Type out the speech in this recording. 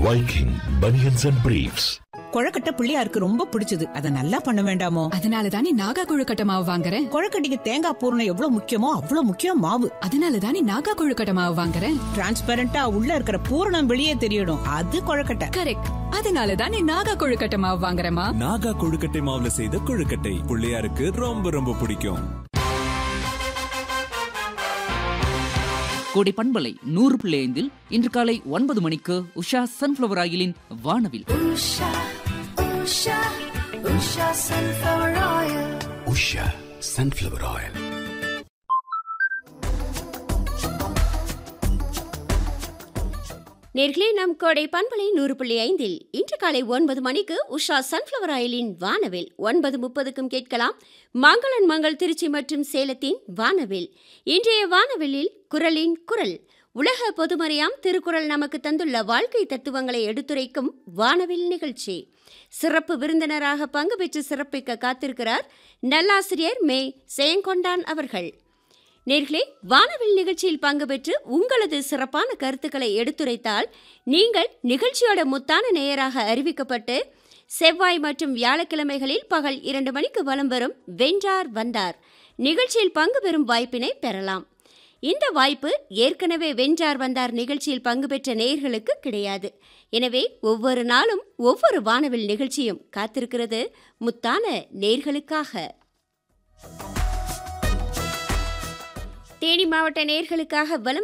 Viking Bunions and Briefs. கொழக்கட்டை பிள்ளையாருக்கு ரொம்ப பிடிச்சது அதை நல்லா பண்ண வேண்டாமோ அதனால தானே நாகா கொழுக்கட்டை மாவு வாங்குறேன் கொழக்கட்டைக்கு தேங்காய் பூரணம் எவ்வளவு முக்கியமோ அவ்வளவு முக்கியம் மாவு அதனால தானே நாகா கொழுக்கட்டை மாவு வாங்குறேன் டிரான்ஸ்பரண்டா உள்ள இருக்கிற பூரணம் வெளியே தெரியணும் அது கொழக்கட்டை கரெக்ட் அதனால தானே நாகா கொழுக்கட்டை மாவு வாங்குறேமா நாகா கொழுக்கட்டை மாவுல செய்த கொழுக்கட்டை பிள்ளையாருக்கு ரொம்ப ரொம்ப பிடிக்கும் கோடை பண்பலை நூறு புள்ளி ஐந்தில் இன்று காலை ஒன்பது மணிக்கு உஷா சன்ஃபிளவர் ஆயிலின் வானவில் Usha, Usha, Usha sunflower oil. Usha sunflower oil நேர்களே நம் கோடை பண்பலை நூறு புள்ளி ஐந்தில் இன்று காலை ஒன்பது மணிக்கு உஷா சன்ஃப்ளவர் ஆயிலின் வானவில் ஒன்பது முப்பதுக்கும் கேட்கலாம் மங்களன் மங்கள் திருச்சி மற்றும் சேலத்தின் வானவில் இன்றைய வானவிலில் குரலின் குரல் உலக பொதுமறையாம் திருக்குறள் நமக்கு தந்துள்ள வாழ்க்கை தத்துவங்களை எடுத்துரைக்கும் வானவில் நிகழ்ச்சி சிறப்பு விருந்தினராக பங்கு பெற்று சிறப்பிக்க காத்திருக்கிறார் நல்லாசிரியர் மே செயங்கொண்டான் அவர்கள் நேர்களே வானவில் நிகழ்ச்சியில் பங்கு பெற்று உங்களது சிறப்பான கருத்துக்களை எடுத்துரைத்தால் நீங்கள் நிகழ்ச்சியோட முத்தான நேயராக அறிவிக்கப்பட்டு செவ்வாய் மற்றும் வியாழக்கிழமைகளில் பகல் இரண்டு மணிக்கு வலம் வரும் வென்றார் வந்தார் நிகழ்ச்சியில் பங்கு பெறும் வாய்ப்பினை பெறலாம் இந்த வாய்ப்பு ஏற்கனவே வென்றார் வந்தார் நிகழ்ச்சியில் பங்கு பெற்ற நேயர்களுக்கு கிடையாது எனவே ஒவ்வொரு நாளும் ஒவ்வொரு வானவில் நிகழ்ச்சியும் காத்திருக்கிறது முத்தான நேர்களுக்காக தேனி மாவட்ட நேர்களுக்காக வலம்